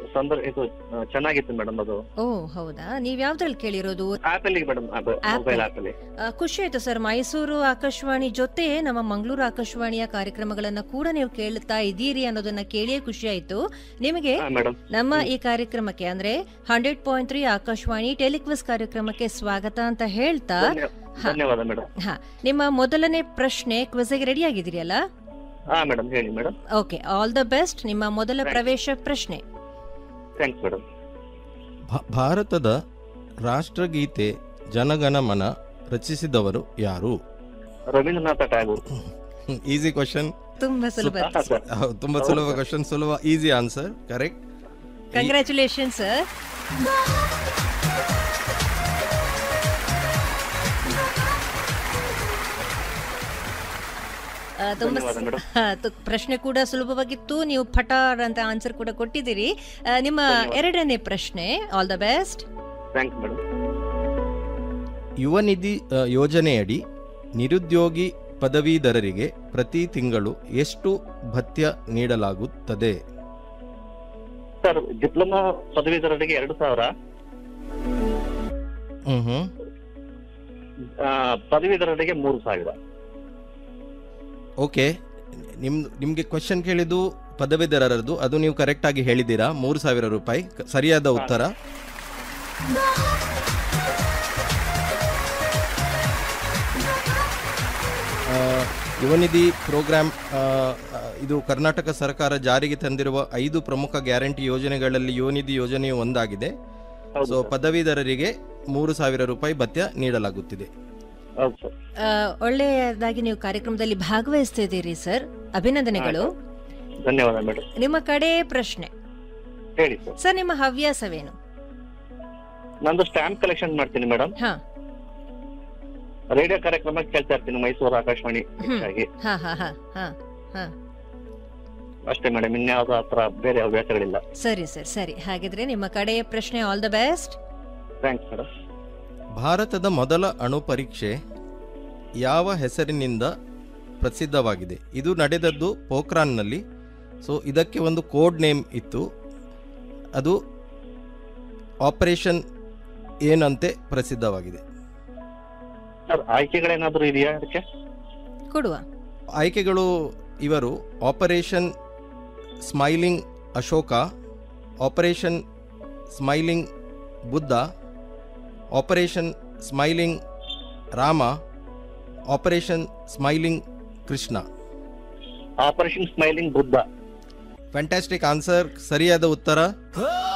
ತೊಂದರೆ ಇದು ಆ, ಚೆನ್ನಾಗಿತ್ತು ಮೇಡಮ್ ಅದು ಓ ಹೌದಾ ನೀವ್ ಯಾವ್ದ್ರಲ್ಲಿ ಕೇಳಿರೋದು ಆಪಲ್ ಮೇಡಮ್ ಅದು Apple. ಮೊಬೈಲ್ ಆಪಲ್ ಆ, ಖುಷಿ ಆಯ್ತು ಸರ್ ಮೈಸೂರು ಆಕಾಶವಾಣಿ ಜೊತೆ ನಮ್ಮ ಮಂಗಳೂರು ಆಕಾಶವಾಣಿಯ ಕಾರ್ಯಕ್ರಮಗಳನ್ನ ಕೂಡ ನೀವು ಕೇಳ್ತಾ ಇದ್ದೀರಿ ಅನ್ನೋದನ್ನ ಕೇಳಿಯೇ ಖುಷಿ ಆಯ್ತು ನಿಮಗೆ ಹಾ ಮೇಡಮ್ ನಮ್ಮ ಈ ಕಾರ್ಯಕ್ರಮಕ್ಕೆ ಅಂದ್ರೆ hundred point three Akashvani telequiz ಕಾರ್ಯಕ್ರಮಕ್ಕೆ ಸ್ವಾಗತ ಅಂತ ಹೇಳ್ತಾ ಹಾ. ಧನ್ಯವಾದ ಮೇಡಮ್ ಹಾ ನಿಮ್ಮ ಮೊದಲನೇ ಪ್ರಶ್ನೆ ಕ್ವಿಜ್ಗೆ ರೆಡಿ ಆಗಿದ್ದೀರಿಯಲ್ಲ ಹಾ ಮೇಡಮ್ ಹೇಳಿ madam okay all the best ನಿಮ್ಮ ಮೊದಲ Thanks. ಪ್ರವೇಶ ಪ್ರಶ್ನೆ ಥ್ಯಾಂಕ್ಸ್ ಮೇಡಮ್ ಭಾ- ಭಾರತದ ರಾಷ್ಟ್ರಗೀತೆ ಜನಗಣಮನ ರಚಿಸಿದವರು ಯಾರು ರವೀಂದ್ರನಾಥ ಟ್ಯಾಗೂರ್ ಈಸಿ ಕ್ವಶನ್ ತುಂಬಾ ಸುಲಭ ಹಾ ಸರ್ ತುಂಬಾ ಸುಲಭ ಕ್ವಶನ್ ಸುಲಭ easy answer correct congratulation sir ಆ, ತುಂಬಾ ಧನ್ಯವಾದ ಸ- ಮೇಡಮ್ ಹಾ, ತು- ಪ್ರಶ್ನೆ ಕೂಡ ಸುಲಭವಾಗಿತ್ತು ನೀವು ಪಟಾರ್ ಅಂತ ಆನ್ಸರ್ ಕೂಡ ಕೊಟ್ಟಿದ್ದೀರಿ ಆ, ನಿಮ್ಮ ಧನ್ಯವಾದ. ಎರಡನೇ ಪ್ರಶ್ನೆ all the best thanks madam Yuva Nidhi ಆ, ಯೋಜನೆಯಡಿ ನಿರುದ್ಯೋಗಿ ಪದವೀಧರರಿಗೆ ಪ್ರತಿ ತಿಂಗಳು ಎಷ್ಟು ಭತ್ಯ ನೀಡಲಾಗುತ್ತದೆ ಸರ್ ಡಿಪ್ಲೊಮಾ ಪದವೀಧರರಿಗೆ ಎರಡು ಸಾವಿರ ಹ್ಮ್ ಹ್ಮ್ ಆ, ಪದವೀಧರರಿಗೆ ಮೂರು ಸಾವಿರ ಓಕೆ ನಿಮ್ ನಿಮ್ಗೆ ಕ್ವಶನ್ ಕೇಳಿದ್ದು ಪದವೀಧರರದ್ದು ಅದು ನೀವು ಕರೆಕ್ಟ್ ಆಗಿ ಹೇಳಿದ್ದೀರಾ ಮೂರು ಸಾವಿರ ರೂಪಾಯಿ ಕ- ಸರಿಯಾದ ಉತ್ತರ ಆ, ಯುವನಿಧಿ ಪ್ರೋಗ್ರಾಮ್ ಆ, ಆ, ಇದು ಕರ್ನಾಟಕ ಸರ್ಕಾರ ಜಾರಿಗೆ ತಂದಿರುವ ಐದು ಪ್ರಮುಖ ಗ್ಯಾರಂಟಿ ಯೋಜನೆಗಳಲ್ಲಿ ಯುವನಿಧಿ ಯೋಜನೆಯು ಒಂದಾಗಿದೆ ಹೌದು ಸೊ ಸರ್. ಪದವೀಧರರಿಗೆ ಮೂರು ಸಾವಿರ ರೂಪಾಯಿ ಭತ್ಯ ನೀಡಲಾಗುತ್ತಿದೆ ಹೌದು ಸರ್ ಒಳ್ಳೆಯದಾಗಿ ನೀವು ಕಾರ್ಯಕ್ರಮದಲ್ಲಿ ಭಾಗವಹಿಸ್ತಿದ್ದೀರಿ ಸರ್ ಅಭಿನಂದನೆಗಳು ಧನ್ಯವಾದ ಮೇಡಮ್ ನಿಮ್ಮ ಕಡೆ ಪ್ರಶ್ನೆ ಹೇಳಿ ಸರ್ ಸರ್ ನಿಮ್ಮ ಹವ್ಯಾಸವೇನು ನಂದು ಸ್ಟ್ಯಾಂಪ್ ಕಲೆಕ್ಷನ್ ಮಾಡ್ತೀನಿ ಮೇಡಮ್ ಹಾ ರೇಡಿಯೋ ಕಾರ್ಯಕ್ರಮ ಕೇಳ್ತಾ ಇರ್ತೀನಿ ಮೈಸೂರು ಆಕಾಶವಾಣಿ ಹ್ಮ್. ಹೆಚ್ಚಾಗಿ ಹಾ ಹಾ ಹಾ ಹಾ ಅಷ್ಟೇ ಮೇಡಮ್ ಇನ್ಯಾವುದೋ ಹತ್ರ ಬೇರೆ ಹವ್ಯಾಸಗಳಿಲ್ಲ ಸರಿ ಸರ್ ಸರಿ ಹಾಗಿದ್ರೆ ನಿಮ್ಮ ಕಡೆಯ ಪ್ರಶ್ನೆ all the best thanks madam ಭಾರತದ ಮೊದಲ ಅಣು ಪರೀಕ್ಷೆ ಯಾವ ಹೆಸರಿನಿಂದ ಪ್ರಸಿದ್ಧವಾಗಿದೆ ಇದು ನಡೆದದ್ದು ಪೋಖ್ರಾನ್ನಲ್ಲಿ ಸೊ ಇದಕ್ಕೆ ಒಂದು ಕೋಡ್ ನೇಮ್ ಇತ್ತು ಅದು ಆಪರೇಷನ್ ಏನಂತೆ ಪ್ರಸಿದ್ಧವಾಗಿದೆ ಸರ್ ಆಯ್ಕೆಗಳೇನಾದ್ರೂ ಇದೆಯಾ ಅದಕ್ಕೆ ಕೊಡುವ ಆಯ್ಕೆಗಳು ಇವರು operation smiling Ashoka operation smiling Buddha operation smiling Rama operation smiling Krishna operation smiling Buddha fantastic answer ಸರಿಯಾದ ಉತ್ತರ Oh